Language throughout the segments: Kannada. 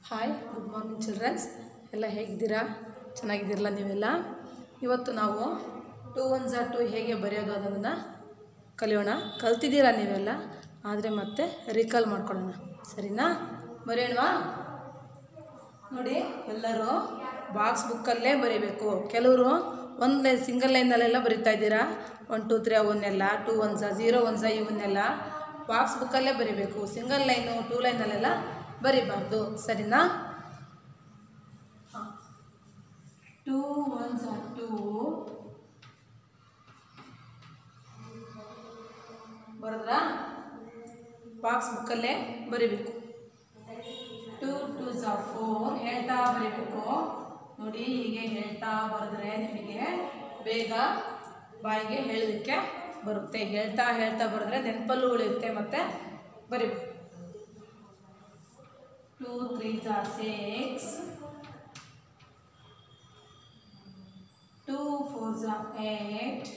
ಹಾಯ್ ಗುಡ್ ಮಾರ್ನಿಂಗ್ ಚಿಲ್ಡ್ರನ್ಸ್ ಎಲ್ಲ ಹೇಗಿದ್ದೀರಾ ಚೆನ್ನಾಗಿದ್ದೀರಲ್ಲ ನೀವೆಲ್ಲ ಇವತ್ತು ನಾವು ಟೂ ಒನ್ ಝಾ ಟು ಹೇಗೆ ಬರೆಯೋದು ಅನ್ನೋದನ್ನು ಕಲಿಯೋಣ ಕಲ್ತಿದ್ದೀರಾ ನೀವೆಲ್ಲ ಆದರೆ ಮತ್ತೆ ರಿಕಾಲ್ ಮಾಡ್ಕೊಳ್ಳೋಣ ಸರಿನಾ ಬರೆಯೋಣವಾ ನೋಡಿ ಎಲ್ಲರೂ ಬಾಕ್ಸ್ ಬುಕ್ಕಲ್ಲೇ ಬರೀಬೇಕು ಕೆಲವರು ಒಂದು ಲೈನ್ ಸಿಂಗಲ್ ಲೈನಲ್ಲೆಲ್ಲ ಬರಿತಾ ಇದ್ದೀರಾ ಒನ್ ಟು ತ್ರೀ ಅವನ್ನೆಲ್ಲ ಟೂ ಒನ್ ಝಾ ಝೀರೋ ಒನ್ ಝಾ ಇವನ್ನೆಲ್ಲ ಬಾಕ್ಸ್ ಬುಕ್ಕಲ್ಲೇ ಬರಿಬೇಕು ಸಿಂಗಲ್ ಲೈನು ಟೂ ಲೈನಲ್ಲೆಲ್ಲ ಬರಿಬಾರ್ದು ಸರಿನಾ ಟೂ ಒನ್ ಝಾ ಟೂ ಬರೆದ್ರಾ ಬಾಕ್ಸ್ ಬುಕ್ಕಲ್ಲೇ ಬರಿಬೇಕು ಟೂ ಟೂ ಝಾ ಫೋರ್ ಹೇಳ್ತಾ ಬರೀಬೇಕು ನೋಡಿ ಹೀಗೆ ಹೇಳ್ತಾ ಬರೆದ್ರೆ ನಿಮಗೆ ಬೇಗ ಬಾಯಿಗೆ ಹೇಳಲಿಕ್ಕೆ ಬರುತ್ತೆ ಹೇಳ್ತಾ ಹೇಳ್ತಾ ಬರೆದ್ರೆ ನೆನಪಲ್ಲೂ ಉಳಿಯುತ್ತೆ ಮತ್ತು ಬರೀಬೇಕು ಟೂ ತ್ರೀ ಝಾ ಸಿಕ್ಸ್ ಟೂ ಫೋರ್ ಝಾ ಏಟ್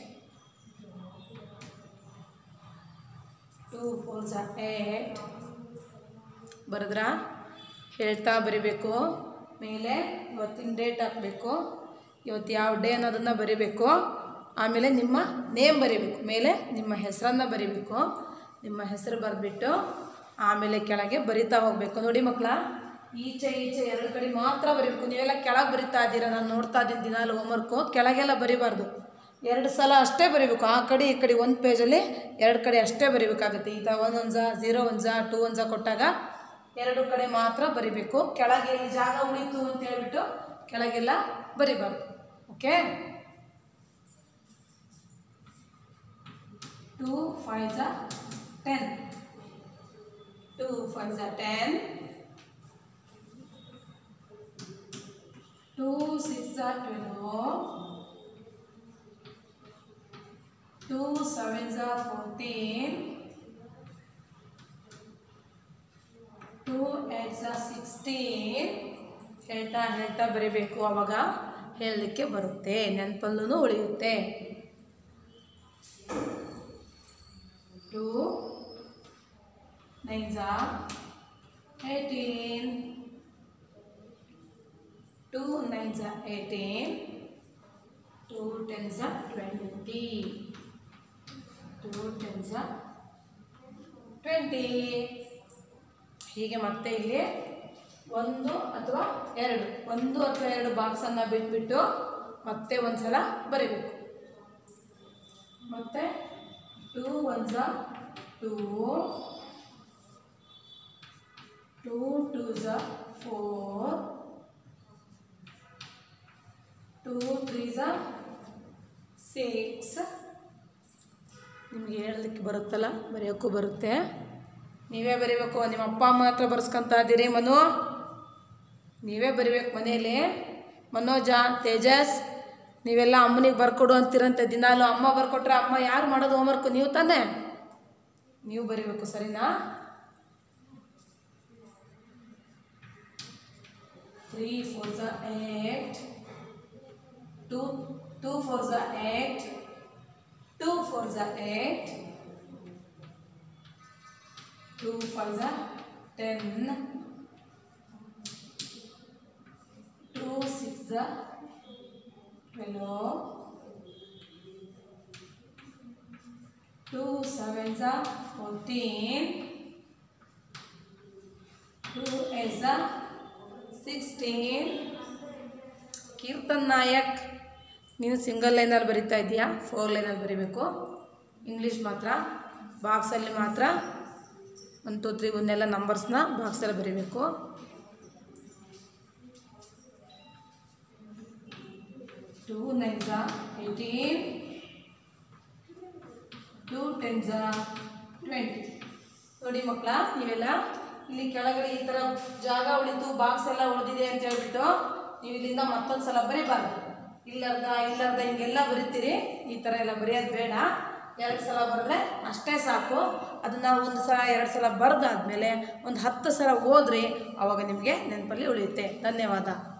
ಟೂ ಫೋರ್ ಝಾ ಏಟ್ ಬರೆದ್ರಾ ಹೇಳ್ತಾ ಬರಿಬೇಕು ಮೇಲೆ ಇವತ್ತಿನ ಡೇಟ್ ಹಾಕಬೇಕು ಇವತ್ತು ಯಾವ ಡೇ ಅನ್ನೋದನ್ನು ಬರಿಬೇಕು ಆಮೇಲೆ ನಿಮ್ಮ ನೇಮ್ ಬರಿಬೇಕು ಮೇಲೆ ನಿಮ್ಮ ಹೆಸರನ್ನು ಬರಿಬೇಕು ನಿಮ್ಮ ಹೆಸರು ಬರೆದ್ಬಿಟ್ಟು ಆಮೇಲೆ ಕೆಳಗೆ ಬರಿತಾ ಹೋಗಬೇಕು ನೋಡಿ ಮಕ್ಕಳ ಈಚೆ ಈಚೆ ಎರಡು ಕಡೆ ಮಾತ್ರ ಬರಿಬೇಕು ನೀವೆಲ್ಲ ಕೆಳಗೆ ಬರಿತಾ ಇದ್ದೀರಾ ನಾನು ನೋಡ್ತಾ ಇದ್ದೀನಿ ದಿನಾಲು ಹೋಮ್ವರ್ಕು ಕೆಳಗೆಲ್ಲ ಬರಿಬಾರ್ದು ಎರಡು ಸಲ ಅಷ್ಟೇ ಬರಿಬೇಕು ಆ ಕಡೆ ಈ ಕಡೆ ಒಂದು ಪೇಜಲ್ಲಿ ಎರಡು ಕಡೆ ಅಷ್ಟೇ ಬರಿಬೇಕಾಗುತ್ತೆ ಈ ಥರ ಒಂದೊಂದು ಝಾ ಝೀರೋ ಒಂದು ಝಾ ಟೂ ಒಂದು ಝಾ ಕೊಟ್ಟಾಗ ಎರಡು ಕಡೆ ಮಾತ್ರ ಬರಿಬೇಕು ಕೆಳಗೆ ಎಲ್ಲಿ ಜಾಗ ಉಳಿತು ಅಂತ ಹೇಳ್ಬಿಟ್ಟು ಕೆಳಗೆಲ್ಲ ಬರಿಬಾರ್ದು ಓಕೆ ಟೂ ಫೈವ್ ಝಾ ಟೆನ್ ಟೂ ಫೈವ್ ಝಾ ಟೆನ್ ಟೂ ಸಿಕ್ಸ್ ಝಾ ಟ್ವೆಲ್ವ್ ಟೂ ಸೆವೆನ್ ಝಾ ಫೋರ್ಟೀನ್ ಟೂ ಏಟ್ ಝಾ ಸಿಕ್ಸ್ಟೀನ್ ಹೇಳ್ತಾ ಹೇಳ್ತಾ ಬರೀಬೇಕು ಆವಾಗ ಹೇಳಲಿಕ್ಕೆ ಬರುತ್ತೆ ನೆನಪಲ್ಲೂ ಉಳಿಯುತ್ತೆ ಟೂ ನೈನ್ ಝಾ ಏಯ್ಟೀನ್ ಟೂ ನೈನ್ ಝಾ ಏಯ್ಟೀನ್ ಟೂ ಟೆನ್ ಝಾ ಟ್ವೆಂಟಿ ಟೂ ಟೆನ್ ಝಾ ಟ್ವೆಂಟಿ ಹೀಗೆ ಮತ್ತೆ ಇಲ್ಲಿ ಒಂದು ಅಥವಾ ಎರಡು ಒಂದು ಅಥವಾ ಎರಡು ಬಾಕ್ಸನ್ನು ಬಿಟ್ಬಿಟ್ಟು ಮತ್ತೆ ಒಂದು ಸಲ ಬರೀಬೇಕು ಮತ್ತೆ ಟೂ ಒನ್ ಝಾ ಟೂ ಟೂ ಟೂ ಝಾ ಫೋರ್ ಟೂ ತ್ರೀ ಝಾ ಸಿಕ್ಸ್ ನಿಮಗೆ ಹೇಳಲಿಕ್ಕೆ ಬರುತ್ತಲ್ಲ ಬರೆಯೋಕ್ಕೂ ಬರುತ್ತೆ ನೀವೇ ಬರೀಬೇಕು ನಿಮ್ಮ ಅಪ್ಪ ಅಮ್ಮ ಹತ್ರ ಬರ್ಸ್ಕೊಂತ ಇದ್ದೀರಿ ಮನು ನೀವೇ ಬರಿಬೇಕು ಮನೆಯಲ್ಲಿ ಮನೋಜ ತೇಜಸ್ ನೀವೆಲ್ಲ ಅಮ್ಮನಿಗೆ ಬರ್ಕೊಡು ಅಂತೀರಂತೆ ದಿನಾಲು ಅಮ್ಮ ಬರ್ಕೊಟ್ರೆ ಅಮ್ಮ ಯಾರು ಮಾಡೋದು ಹೋಮ್ವರ್ಕು ನೀವು ತಾನೇ ನೀವು ಬರಿಬೇಕು ಸರಿನಾ ತ್ರೀ ಫೋರ್ ಝ ಏಟ್ ಟೂ ಟೂ ಫೋರ್ ಝ ಏಟ್ ಟೂ ಫೋರ್ ಝ ಏಟ್ ಟೂ ಫೈವ್ ಝ ಟೆನ್ ಟೂ ಸಿಕ್ಸ್ ಝ ಟ್ವೆಲ್ವ್ ಟೂ ಸೆವೆನ್ ಝ ಫೋರ್ಟೀನ್ ಟೂ ಏಟ್ ಝ ಸಿಕ್ಸ್ಟೀನ್ ಕೀರ್ತನ್ ನಾಯಕ್ ನೀನು ಸಿಂಗಲ್ ಲೈನಲ್ಲಿ ಬರಿತಾ ಇದೆಯಾ ಫೋರ್ ಲೈನಲ್ಲಿ ಬರಿಬೇಕು ಇಂಗ್ಲೀಷ್ ಮಾತ್ರ ಬಾಕ್ಸಲ್ಲಿ ಮಾತ್ರ ಒನ್ ಟು ತ್ರೀ ಒಂದೆಲ್ಲ ನಂಬರ್ಸ್ನ ಬಾಕ್ಸಲ್ಲಿ ಬರೀಬೇಕು ಟೂ ನೈನ್ ಝಾ ಏಯ್ಟೀನ್ ಟೂ ಟೆನ್ ಝಾ ಟ್ವೆಂಟಿ ನೋಡಿ ಮಕ್ಕಳ ನೀವೆಲ್ಲ ಇಲ್ಲಿ ಕೆಳಗಡೆ ಈ ಥರ ಜಾಗ ಉಳಿತು ಬಾಕ್ಸ್ ಎಲ್ಲ ಉಳಿದಿದೆ ಅಂತ ಹೇಳ್ಬಿಟ್ಟು ನೀವು ಇಲ್ಲಿಂದ ಮತ್ತೊಂದು ಸಲ ಬರೀಬಾರ್ದು ಇಲ್ಲರ್ಧ ಇಲ್ಲರ್ಧ ಹಿಂಗೆಲ್ಲ ಬರಿತೀರಿ ಈ ಥರ ಎಲ್ಲ ಬರೆಯೋದು ಬೇಡ ಎರಡು ಸಲ ಬರೆದ್ರೆ ಅಷ್ಟೇ ಸಾಕು ಅದನ್ನು ಒಂದು ಸಲ ಎರಡು ಸಲ ಬರೆದಾದ್ಮೇಲೆ ಒಂದು ಹತ್ತು ಸಲ ಓದ್ರಿ ಆವಾಗ ನಿಮಗೆ ನೆನಪಲ್ಲಿ ಉಳಿಯುತ್ತೆ ಧನ್ಯವಾದ